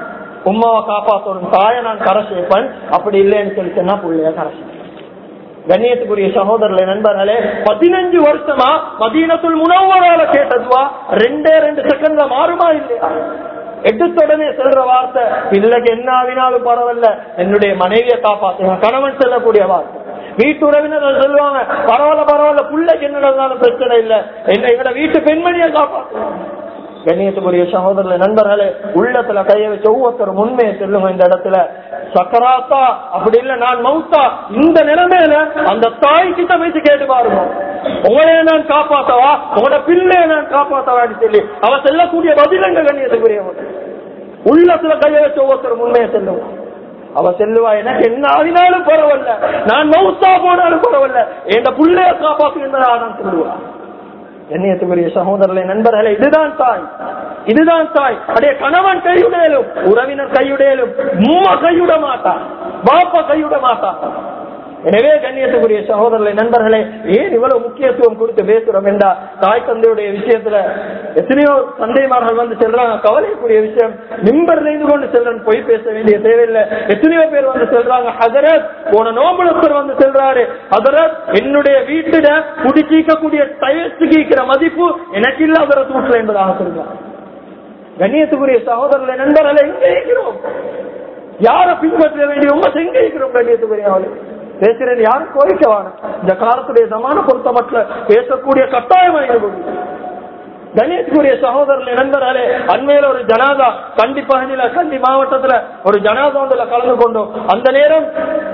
உமாவை காப்பாற்றணும் தாயை நான் கரை சேர்ப்பேன் அப்படி இல்லைன்னு சொல்லி சொன்னா பிள்ளைய கரை சேர்ப்பேன் கண்ணியத்துக்குரிய சகோதரர்களே நண்பர்களே பதினஞ்சு வருஷமா மதீனத்துள் முனவரால கேட்டதுவா ரெண்டே ரெண்டு செகண்ட்ல மாறுமா இல்லையா எடுத்த உடனே சொல்ற வார்த்தை பிள்ளைக்கு என்ன ஆவினாலும் பரவாயில்ல என்னுடைய மனைவியை காப்பாத்துங்க கணவன் செல்லக்கூடிய வார்த்தை வீட்டு உறவினர்கள் சொல்லுவாங்க பரவாயில்ல பரவாயில்ல பிள்ளைக்கு என்ன நடந்தாலும் பிரச்சனை இல்ல என்ன எங்கட வீட்டு பெண்மணியை காப்பாத்துங்க கண்ணியத்துக்குரிய சகோதரர்களே நண்பர்களே உள்ளத்துல கைய வச்சு ஒவ்வொருத்தரும் உண்மையை சொல்லுங்க இந்த இடத்துல சக்கராத்தா அப்படி இல்ல நான் மவுத்தா இந்த நிலைமையில அந்த தாய் கிட்ட வைத்து கேட்டு பாருங்க உங்களைய நான் காப்பாத்தவா உங்களோட பிள்ளைய நான் காப்பாத்தவான்னு சொல்லி அவ செல்லக்கூடிய பதிலங்க கண்ணியத்துக்குரியவங்க உள்ளத்துல கைய வச்சு ஒவ்வொருத்தரும் உண்மையை சொல்லுங்க அவ செல்லுவா எனக்கு என்ன ஆகினாலும் பரவாயில்ல நான் மவுத்தா போனாலும் பரவாயில்ல என் பிள்ளைய காப்பாத்துங்க நான் சொல்லுவா கண்ணியத்துக்குரிய சகோதரர்களே நண்பர்களே இதுதான் தாய் இதுதான் தாய் அடைய கணவன் கையுடையலும் உறவினர் கையுடையலும் உம்மா கையுட மாட்டான் பாப்பா கையுட மாட்டான் எனவே கண்ணியத்துக்குரிய சகோதரர்களே நண்பர்களே ஏன் இவ்வளவு முக்கியத்துவம் கொடுத்து பேசுறோம் என்றா தாய் தந்தையுடைய விஷயத்துல எத்தனையோ தந்தைமார்கள் வந்து செல்றாங்க கவலைக்குரிய விஷயம் நிம்பர்ல இருந்து கொண்டு செல்றேன் பொய் பேச வேண்டிய தேவையில்லை எத்தனையோ பேர் வந்து செல்றாங்க ஹதரத் போன நோம்பலத்தர் வந்து செல்றாரு ஹதரத் என்னுடைய வீட்டுல குடிச்சிக்கக்கூடிய டயர்ஸுக்கு இருக்கிற மதிப்பு எனக்கு இல்ல ஹதரத் வீட்டுல என்பதாக சொல்றாங்க கண்ணியத்துக்குரிய சகோதரர்களை நண்பர்களை எங்க இருக்கிறோம் யார பின்பற்ற வேண்டியவங்க எங்க இருக்கிறோம் கண்ணியத்துக்குரிய அவளை பேசுறது யாரும் கோரிக்கவான இந்த காலத்துடைய சமான பொறுத்த மட்டும் பேசக்கூடிய கட்டாயமாக இருக்கும் கணேஷ்குரிய சகோதரர்கள் நண்பர்களே அண்மையில ஒரு ஜனாதா கண்டி பகுதியில கண்டி மாவட்டத்துல ஒரு ஜனாதா ஒன்றுல கலந்து கொண்டோம் அந்த நேரம்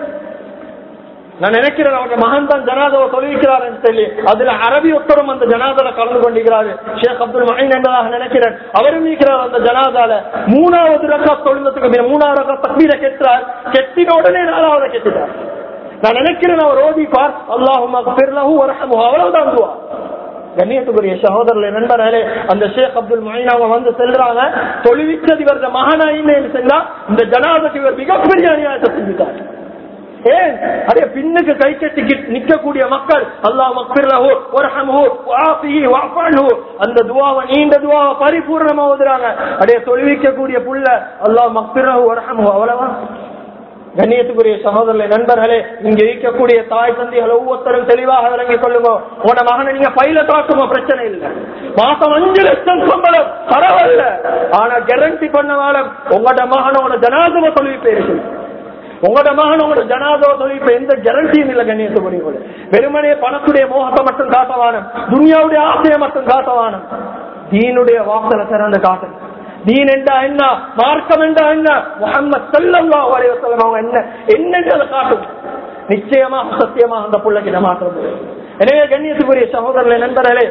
நான் நினைக்கிறேன் அவங்க மகன் தான் ஜனாதாவை தொழுவிக்கிறார் என்று சொல்லி அதுல அரபி உத்தரம் அந்த ஜனாதால கலந்து கொண்டிருக்கிறாரு ஷேக் அப்துல் மஹின் என்பதாக நினைக்கிறேன் அவரும் இருக்கிறார் அந்த ஜனாதால மூணாவது ரக்கா தொழுந்ததுக்கு மூணாவது ரக்கா தக்பீரை கெட்டுறார் கெட்டின உடனே நாலாவது கெட்டுட்டார் நான் நினைக்கிறேன் அவர் ஓதிப்பார் அல்லாஹும் அவ்வளவுதான் துவா கண்ணியத்துக்குரிய சகோதரர்களை நண்பர்களே அந்த ஷேக் அப்துல் மஹின் அவங்க வந்து செல்றாங்க தொழுவிச்சது இவரது மகனாயின்னு சென்றா இந்த ஜனாதக்கு இவர் மிகப்பெரிய அநியாயத்தை செஞ்சுட்டார் ஏன் அதே பின்னுக்கு கை கட்டி நிக்கக்கூடிய மக்கள் அல்லாஹ் மக்பிர்லஹு வர்ஹம்ஹு வஆஃபிஹி வஅஃபன்ஹு அந்த துஆவை நீண்ட துஆவை பரிபூர்ணமா ஓதுறாங்க அதே தொழுவிக்கக்கூடிய புள்ள அல்லாஹ் மக்பிர்லஹு வர்ஹம்ஹு அவ்வளவா கண்ணியத்துக்குரிய சகோதரர்களே நண்பர்களே இங்க இருக்கக்கூடிய தாய் தந்தைகள் ஒவ்வொருத்தரும் தெளிவாக விளங்கிக் கொள்ளுங்க உன மகனை நீங்க பைலட் ஆக்குமோ பிரச்சனை இல்லை மாசம் அஞ்சு லட்சம் சம்பளம் பரவாயில்ல ஆனா கேரண்டி பண்ண வாழம் உங்களோட மகனோட ஜனாதம தொழில் பேருக்கு உங்களோட மகன் உங்களோட ஜனாதோ சொல்லி இப்ப எந்த கேரண்டியும் இல்ல கண்ணியத்துக்குரிய வெறுமனே பணத்துடைய மோகத்தை மட்டும் காட்டவானம் துனியாவுடைய ஆசையை மட்டும் காட்டவானம் தீனுடைய வாசலை திறந்து காட்டுங்க தீன் என்றா என்ன மார்க்கம் என்றா என்ன முகமது சல்லல்லாஹு அலைஹி வஸல்லம் அவங்க என்ன என்னன்றதை காட்டும் நிச்சயமாக சத்தியமாக அந்த பிள்ளைக்கு மாற்றம் வரும். எனவே கண்ணியத்துக்குரிய சகோதரர்களே நண்பர்களே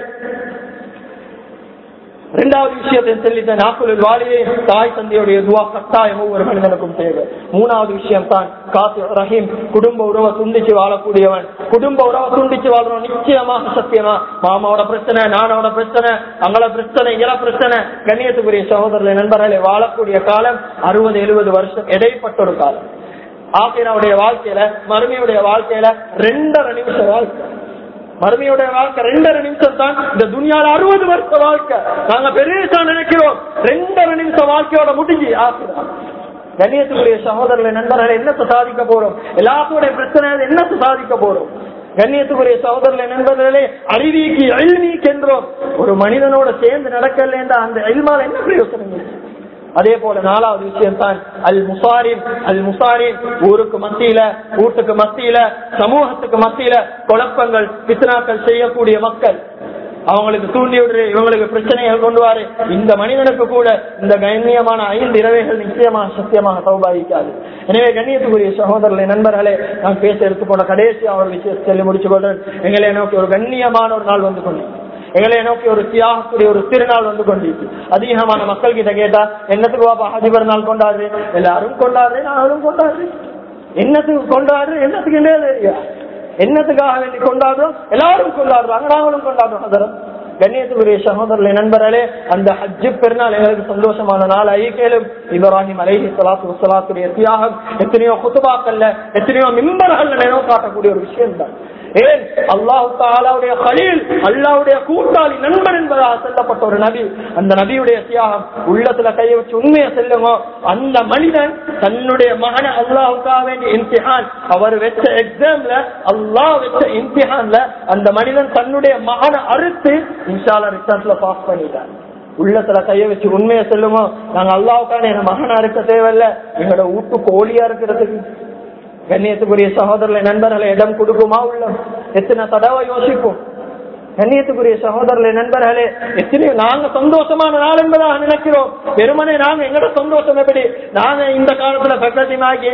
இரண்டாவது விஷயத்தை சொல்லிட்ட நாக்குள் வாலியே தாய் தந்தையுடைய துவா கட்டாயம் ஒவ்வொரு மனிதனுக்கும் தேவை மூணாவது விஷயம் தான் காத்து ரஹீம் குடும்ப உறவை துண்டிச்சு வாழக்கூடியவன் குடும்ப உறவை துண்டிச்சு வாழ்றவன் நிச்சயமாக சத்தியமா மாமாவோட பிரச்சனை நானோட பிரச்சனை அங்கள பிரச்சனை இள பிரச்சனை கண்ணியத்துக்குரிய சகோதரர்களை நண்பர்களே வாழக்கூடிய காலம் அறுபது எழுபது வருஷம் இடைப்பட்ட ஒரு காலம் ஆசிரியருடைய வாழ்க்கையில மருமையுடைய வாழ்க்கையில ரெண்டரை நிமிஷம் வாழ்க்கை மறுமையுடைய வாழ்க்கை ரெண்டரை நிமிஷம் தான் இந்த துணியால அறுபது வருஷ வாழ்க்கை நாங்க பெருசா நினைக்கிறோம் ரெண்டரை நிமிஷம் வாழ்க்கையோட முடிஞ்சு ஆசிரியர் கண்ணியத்துக்குரிய சகோதரர்களை நண்பர்களை என்னத்தை சாதிக்க போறோம் எல்லாத்துடைய பிரச்சனை என்னத்தை சாதிக்க போறோம் கண்ணியத்துக்குரிய சகோதரர்களை நண்பர்களே அறிவிக்கு அழிநீக்கு என்றோம் ஒரு மனிதனோட சேர்ந்து நடக்கல அந்த அல்மால என்ன பிரயோசனம் இருக்கு? அதே போல நாலாவது விஷயம் தான் அல் முசாரின் அல் முசாரின் ஊருக்கு மத்தியில வீட்டுக்கு மத்தியில சமூகத்துக்கு மத்தியில குழப்பங்கள் பித்னாக்கள் செய்யக்கூடிய மக்கள் அவங்களுக்கு தூண்டி விடுற இவங்களுக்கு பிரச்சனைகள் கொண்டு வாரு இந்த மனிதனுக்கு கூட இந்த கண்ணியமான ஐந்து இரவைகள் நிச்சயமாக சத்தியமாக சௌபாதிக்காது எனவே கண்ணியத்துக்குரிய சகோதரர்களை நண்பர்களே நான் பேச எடுத்துக்கொண்ட கடைசி அவர் விஷயத்தை சொல்லி முடிச்சு கொள்றேன் எங்களை நோக்கி ஒரு கண்ணியமான ஒரு நாள் வந்து கொண்டு எங்களை நோக்கி ஒரு தியாகக்கூடிய ஒரு திருநாள் வந்து கொண்டிருக்கு அதிகமான மக்கள் கிட்ட கேட்டா என்னத்துக்கு பாப்பா ஹஜிபர் நாள் கொண்டாடுது எல்லாரும் கொண்டாடுறேன் நானும் கொண்டாடுறேன் என்னத்துக்கு கொண்டாடுறேன் என்னத்துக்கு என்ன தெரியும் என்னத்துக்காக வேண்டி கொண்டாடுறோம் எல்லாரும் கொண்டாடுறாங்க நாங்களும் கொண்டாடுறோம் அதரம் கண்ணியத்துக்குரிய சகோதரர்களை நண்பர்களே அந்த ஹஜ்ஜு பெருநாள் எங்களுக்கு சந்தோஷமான நாள் ஐக்கியலும் இப்ராஹிம் அலைஹி சலாத்து வசலாத்துடைய தியாகம் எத்தனையோ குத்துபாக்கல்ல எத்தனையோ மிம்பர்கள்ல நினைவு காட்டக்கூடிய ஒரு விஷயம் தான் ஏன் அல்லாஹு தாலாவுடைய கலீல் அல்லாவுடைய கூட்டாளி நண்பன் என்பதாக சொல்லப்பட்ட ஒரு நபி அந்த நபியுடைய தியாகம் உள்ளத்துல கையை வச்சு உண்மையை செல்லுங்க அந்த மனிதன் தன்னுடைய மகனை அல்லாஹுக்காக வேண்டிய இம்திஹான் அவர் வச்ச எக்ஸாம்ல அல்லாஹ் வச்ச இம்திஹான்ல அந்த மனிதன் தன்னுடைய மகனை அறுத்து இன்ஷால்லா ரிசல்ட்ல பாஸ் பண்ணிட்டார் உள்ளத்துல கைய வச்சு உண்மையை சொல்லுங்க நாங்க அல்லாவுக்கான என் மகனா இருக்க தேவையில்ல எங்களோட வீட்டு கோழியா இருக்கிறதுக்கு கண்ணியத்துக்குரிய சகோதரர்களை நண்பர்களை இடம் கொடுக்குமா உள்ளம் எத்தனை தடவை யோசிப்போம் கண்ணியத்துக்குரிய சகோதரர்களை நண்பர்களே எத்தனையோ நாங்க சந்தோஷமான நாள் என்பதாக நினைக்கிறோம் வெறுமனே நாங்க எங்களோட சந்தோஷம் எப்படி நாங்க இந்த காலத்துல பிரகதிமாகி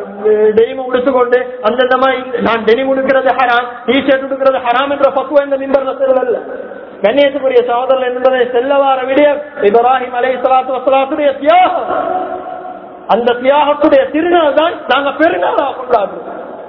டெனிம் உடுத்துக்கொண்டு அந்தந்த மாதிரி நான் டெனிம் உடுக்கிறது ஹராம் டி ஷர்ட் உடுக்கிறது ஹராம் என்ற பக்குவம் இந்த மின்பர் செல்லல கண்ணியத்துக்குரிய சகோதரர்கள் என்பதை செல்லவார விடிய இப்ராஹிம் அலை சலாத்து வசலாத்துடைய தியாகம் அந்த தியாகத்துடைய திருநாள் தான் நாங்க பெருநாளா கொண்டாடுறோம்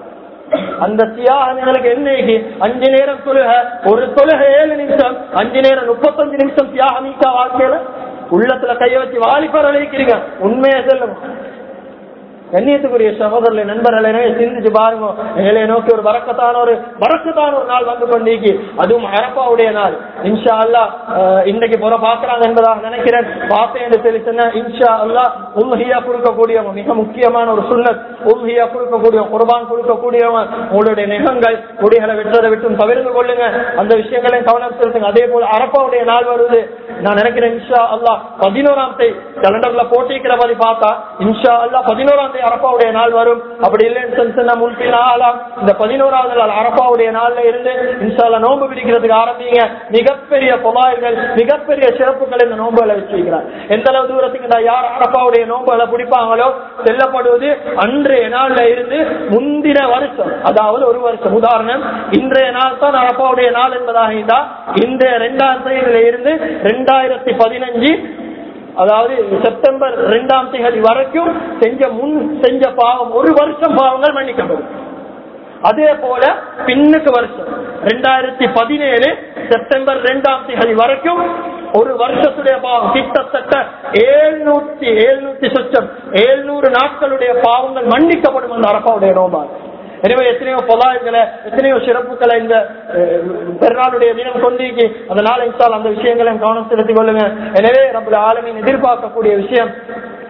அந்த தியாகம் எங்களுக்கு என்னைக்கு அஞ்சு நேரம் தொழுக ஒரு தொழுக ஏழு நிமிஷம் அஞ்சு நேரம் முப்பத்தஞ்சு நிமிஷம் தியாகம் மீக்கா வாழ்க்கையில உள்ளத்துல கைய வச்சு வாலிபர் அழைக்கிறீங்க உண்மையா சொல்லுங்க கண்ணியத்துக்குரிய சகோதரர்களை நண்பர்களை சிந்திச்சு பாருங்க எங்களை நோக்கி ஒரு வரக்கத்தான ஒரு வரக்கத்தான ஒரு நாள் வந்து கொண்டிருக்கு அதுவும் அரப்பாவுடைய நாள் இன்ஷா அல்லா இன்னைக்கு புற பாக்குறாங்க என்பதாக நினைக்கிறேன் பார்த்தேன் என்று சொல்லி சொன்ன இன்ஷா அல்லா உம்ஹியா கொடுக்கக்கூடியவங்க மிக முக்கியமான ஒரு சுண்ணத் உம்ஹியா கொடுக்கக்கூடியவங்க குர்பான் கொடுக்கக்கூடியவங்க உங்களுடைய நிகங்கள் கொடிகளை வெட்டுறதை விட்டு தவிர்த்து கொள்ளுங்க அந்த விஷயங்களையும் கவனம் செலுத்துங்க அதே போல அரப்பாவுடைய நாள் வருது நான் நினைக்கிறேன் இன்ஷா அல்லா பதினோராம் தேதி கேலண்டர்ல போட்டிக்கிற மாதிரி பார்த்தா இன்ஷா அல்லா பதினோராம் தேதி அரப்பாவுடைய நாள் வரும் அப்படி இல்லைன்னு சொன்னா முன்பின் ஆகலாம் இந்த பதினோராவது நாள் அரப்பாவுடைய நாள்ல இருந்து இன்ஷால்லா நோன்பு பிடிக்கிறதுக்கு ஆரம்பிங்க மிகப்பெரிய பொலாய்கள் மிகப்பெரிய சிறப்புகள் இந்த நோன்புகளை வச்சிருக்கிறார் எந்த அளவு தூரத்துக்கு இந்த யார் அரப்பாவுடைய நோன்புகளை பிடிப்பாங்களோ செல்லப்படுவது அன்றைய நாள்ல இருந்து முந்தின வருஷம் அதாவது ஒரு வருஷம் உதாரணம் இன்றைய நாள் தான் அரப்பாவுடைய நாள் என்பதாக இருந்தா இன்றைய இரண்டாம் தேதியில இருந்து ரெண்டாயிரத்தி பதினஞ்சு அதாவது செப்டம்பர் இரண்டாம் தேதி வரைக்கும் செஞ்ச முன் செஞ்ச பாவம் ஒரு வருஷம் பாவங்கள் மன்னிக்கப்படும் அதே போல பின்னுக்கு வருஷம் ரெண்டாயிரத்தி பதினேழு செப்டம்பர் இரண்டாம் தேதி வரைக்கும் ஒரு வருஷத்துடைய பாவம் கிட்டத்தட்ட ஏழ்நூத்தி ஏழ்நூத்தி சொச்சம் ஏழ்நூறு நாட்களுடைய பாவங்கள் மன்னிக்கப்படும் அந்த அரப்பாவுடைய நோபால் எனவே எத்தனையோ பொலாய்களை எத்தனையோ சிறப்புகளை இந்த பெருநாளுடைய தினம் கொண்டிருக்கு அதனால இன்சால் அந்த விஷயங்களையும் கவனம் செலுத்திக் கொள்ளுங்க எனவே நம்முடைய ஆளுமையின் எதிர்பார்க்கக்கூடிய விஷயம்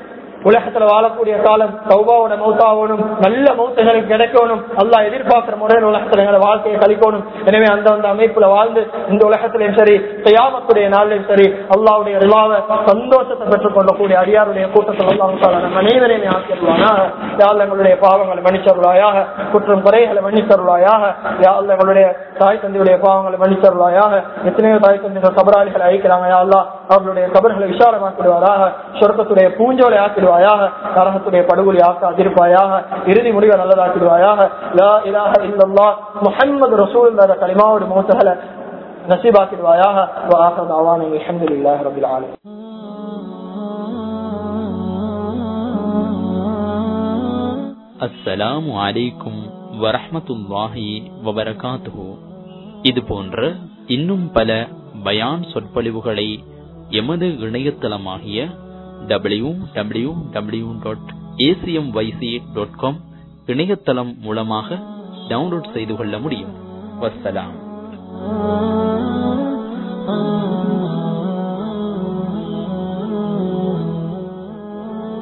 உலகத்துல வாழக்கூடிய காலம் சௌபாவோட மௌத்தாகணும் நல்ல மௌத்துகளுக்கு கிடைக்கணும் அல்லாஹ் எதிர்பார்க்கிற முறையில் உலகத்துல எங்களை வாழ்க்கையை கழிக்கணும் எனவே அந்த அந்த அமைப்புல வாழ்ந்து இந்த உலகத்திலையும் சரி செய்யாமக்கூடிய நாளிலும் சரி அல்லாவுடைய ரிலாவை சந்தோஷத்தை பெற்றுக் கொள்ளக்கூடிய அடியாருடைய கூட்டத்தில் அல்லாஹ் நம்ம அனைவரையுமே ஆக்கிடுவானா யாழ் எங்களுடைய பாவங்களை மன்னிச்சருளாயாக குற்றம் குறைகளை மன்னிச்சருளாயாக யாழ் எங்களுடைய தாய் தந்தையுடைய பாவங்களை மன்னிச்சருளாயாக எத்தனையோ தாய் தந்தைகள் கபராளிகளை அழிக்கிறாங்க யா அல்லாஹ் அவர்களுடைய கபர்களை விசாலமாக்கிடுவாராக சொர்க்கத்துடைய பூஞ்சோலை ஆக்கிடுவாயாக நரகத்துடைய படுகொலி ஆக்காதிருப்பாயாக இறுதி முடிவை நல்லதாக்கிடுவாயாக லா இலாஹ இல்லல்லாஹ் முஹம்மது ரசூல் என்ற கலிமாவோட மூத்தகளை நசீபாக்கிடுவாயாக வாஹர் தாவான அல்ஹம்துலில்லாஹி ரபில் ஆலமீன் அஸ்ஸலாமு அலைக்கும் வரஹ்மத்துல்லாஹி வபரகாத்துஹு இது போன்ற இன்னும் பல பயான் சொற்பொழிவுகளை எமது இணையதளமாகிய W W W dot ACM YC dot com இணையதளம் மூலமாக டவுன்லோட் செய்து கொள்ள முடியும் வஸ்ஸலாம்